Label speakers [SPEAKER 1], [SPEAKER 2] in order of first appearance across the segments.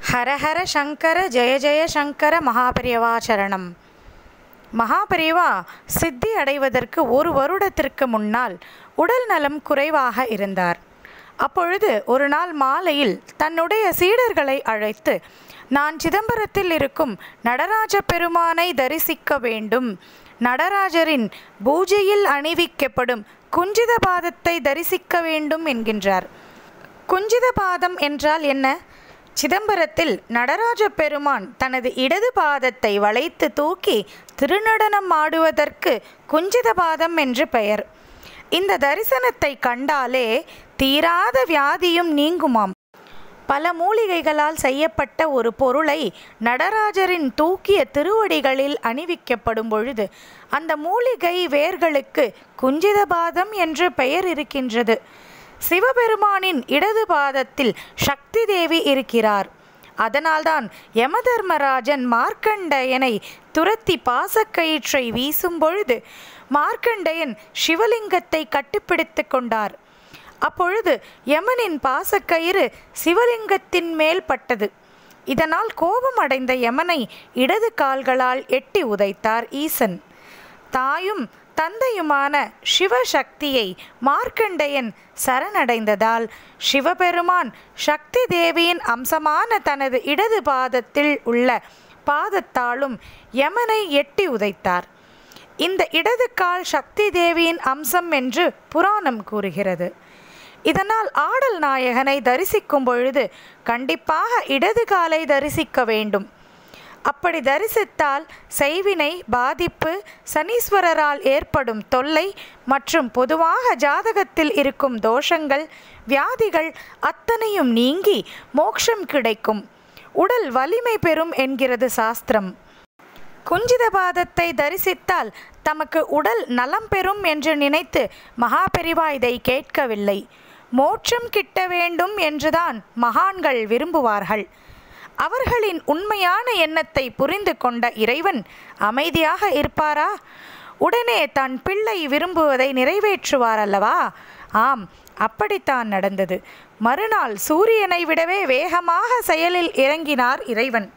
[SPEAKER 1] ஹரஹர சங்கர ஜெய ஜெய சங்கர மகாபெரியவாச்சரணம் மகாபெரிவா சித்தி அடைவதற்கு ஒரு வருடத்திற்கு முன்னால் உடல் நலம் குறைவாக இருந்தார் அப்பொழுது ஒரு நாள் மாலையில் தன்னுடைய சீடர்களை அழைத்து நான் சிதம்பரத்தில் இருக்கும் நடராஜ பெருமானை தரிசிக்க வேண்டும் நடராஜரின் பூஜையில் அணிவிக்கப்படும் குஞ்சித பாதத்தை தரிசிக்க வேண்டும் என்கின்றார் குஞ்சித பாதம் என்றால் என்ன சிதம்பரத்தில் நடராஜ பெருமான் தனது இடது பாதத்தை வளைத்து தூக்கி திருநடனம் ஆடுவதற்கு குஞ்சித பாதம் என்று பெயர் இந்த தரிசனத்தை கண்டாலே தீராத வியாதியும் நீங்குமாம் பல மூலிகைகளால் செய்யப்பட்ட ஒரு பொருளை நடராஜரின் தூக்கிய திருவடிகளில் அணிவிக்கப்படும் பொழுது அந்த மூலிகை வேர்களுக்கு குஞ்சிதபாதம் என்று பெயர் இருக்கின்றது சிவபெருமானின் இடது பாதத்தில் சக்தி தேவி இருக்கிறார் அதனால்தான் யமதர்மராஜன் மார்க்கண்டயனை துரத்தி பாசக்கயிற்றை வீசும் பொழுது மார்க்கண்டயன் சிவலிங்கத்தை கட்டுப்பிடித்து கொண்டார் அப்பொழுது யமனின் பாசக்கயிறு சிவலிங்கத்தின் மேல் பட்டது இதனால் கோபம் அடைந்த யமனை இடது கால்களால் எட்டி உதைத்தார் ஈசன் தாயும் தந்தையுமான சிவசக்தியை மார்க்கண்டேயன் சரணடைந்ததால் சிவபெருமான் சக்தி தேவியின் அம்சமான தனது இடது பாதத்தில் உள்ள பாதத்தாலும் யமனை எட்டி உதைத்தார் இந்த இடது கால் சக்தி தேவியின் அம்சம் என்று புராணம் கூறுகிறது இதனால் ஆடல் நாயகனை தரிசிக்கும் பொழுது கண்டிப்பாக இடது காலை தரிசிக்க வேண்டும் அப்படி தரிசித்தால் செய்வினை பாதிப்பு சனீஸ்வரரால் ஏற்படும் தொல்லை மற்றும் பொதுவாக ஜாதகத்தில் இருக்கும் தோஷங்கள் வியாதிகள் அத்தனையும் நீங்கி மோட்சம் கிடைக்கும் உடல் வலிமை பெறும் என்கிறது சாஸ்திரம் குஞ்சித பாதத்தை தரிசித்தால் தமக்கு உடல் நலம் பெறும் என்று நினைத்து மகாபெரிவா இதை கேட்கவில்லை மோட்சம் கிட்ட வேண்டும் என்றுதான் மகான்கள் விரும்புவார்கள் அவர்களின் உண்மையான எண்ணத்தை புரிந்து கொண்ட இறைவன் அமைதியாக இருப்பாரா உடனே தன் பிள்ளை விரும்புவதை நிறைவேற்றுவார் அல்லவா ஆம் அப்படித்தான் நடந்தது மறுநாள் சூரியனை விடவே வேகமாக செயலில் இறங்கினார் இறைவன்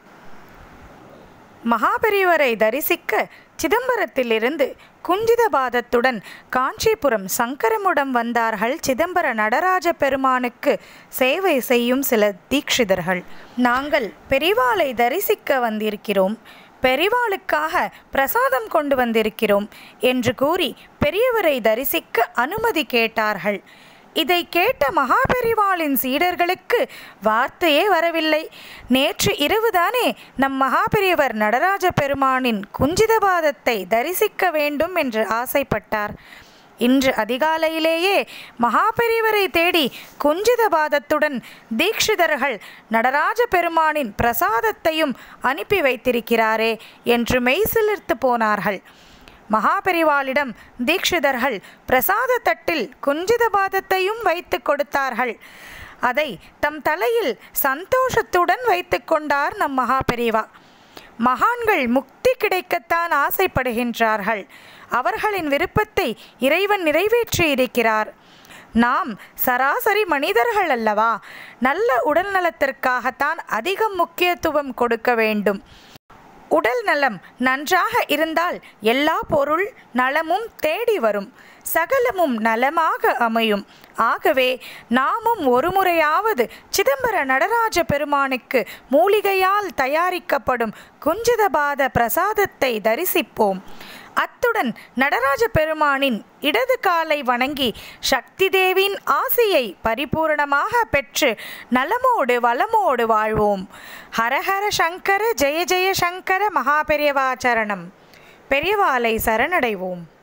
[SPEAKER 1] மகாபெரிவரை தரிசிக்க சிதம்பரத்திலிருந்து குஞ்சிதபாதத்துடன் காஞ்சிபுரம் சங்கரமுடம் வந்தார்கள் சிதம்பர நடராஜ பெருமானுக்கு சேவை செய்யும் சில தீட்சிதர்கள் நாங்கள் பெரிவாளை தரிசிக்க வந்திருக்கிறோம் பெரிவாளுக்காக பிரசாதம் கொண்டு வந்திருக்கிறோம் என்று கூறி பெரியவரை தரிசிக்க அனுமதி கேட்டார்கள் இதை கேட்ட மகாபெரிவாளின் சீடர்களுக்கு வார்த்தையே வரவில்லை நேற்று இரவுதானே நம் மகாபெரியவர் நடராஜ பெருமானின் குஞ்சிதபாதத்தை தரிசிக்க வேண்டும் என்று ஆசைப்பட்டார் இன்று அதிகாலையிலேயே மகாபெரிவரை தேடி குஞ்சிதபாதத்துடன் தீட்சிதர்கள் நடராஜ பெருமானின் பிரசாதத்தையும் அனுப்பி வைத்திருக்கிறாரே என்று மெய்சிலிர்த்து போனார்கள் மகாபெரிவாளிடம் தீட்சிதர்கள் பிரசாத தட்டில் குஞ்சித பாதத்தையும் வைத்து கொடுத்தார்கள் அதை தம் தலையில் சந்தோஷத்துடன் வைத்து கொண்டார் நம் மகாபெரிவா மகான்கள் முக்தி கிடைக்கத்தான் ஆசைப்படுகின்றார்கள் அவர்களின் விருப்பத்தை இறைவன் நிறைவேற்றி இருக்கிறார் நாம் சராசரி மனிதர்கள் அல்லவா நல்ல உடல் நலத்திற்காகத்தான் அதிகம் முக்கியத்துவம் கொடுக்க வேண்டும் உடல் நலம் நன்றாக இருந்தால் எல்லா பொருள் நலமும் தேடி வரும் சகலமும் நலமாக அமையும் ஆகவே நாமும் ஒரு முறையாவது சிதம்பர நடராஜ பெருமானுக்கு மூலிகையால் தயாரிக்கப்படும் குஞ்சிதபாத பிரசாதத்தை தரிசிப்போம் அத்துடன் நடராஜ பெருமானின் இடது காலை வணங்கி சக்தி தேவியின் ஆசையை பரிபூரணமாக பெற்று நலமோடு வளமோடு வாழ்வோம் ஹரஹர சங்கர ஜெய ஜெய சங்கர மகாபெரியவாச்சரணம் பெரியவாலை சரணடைவோம்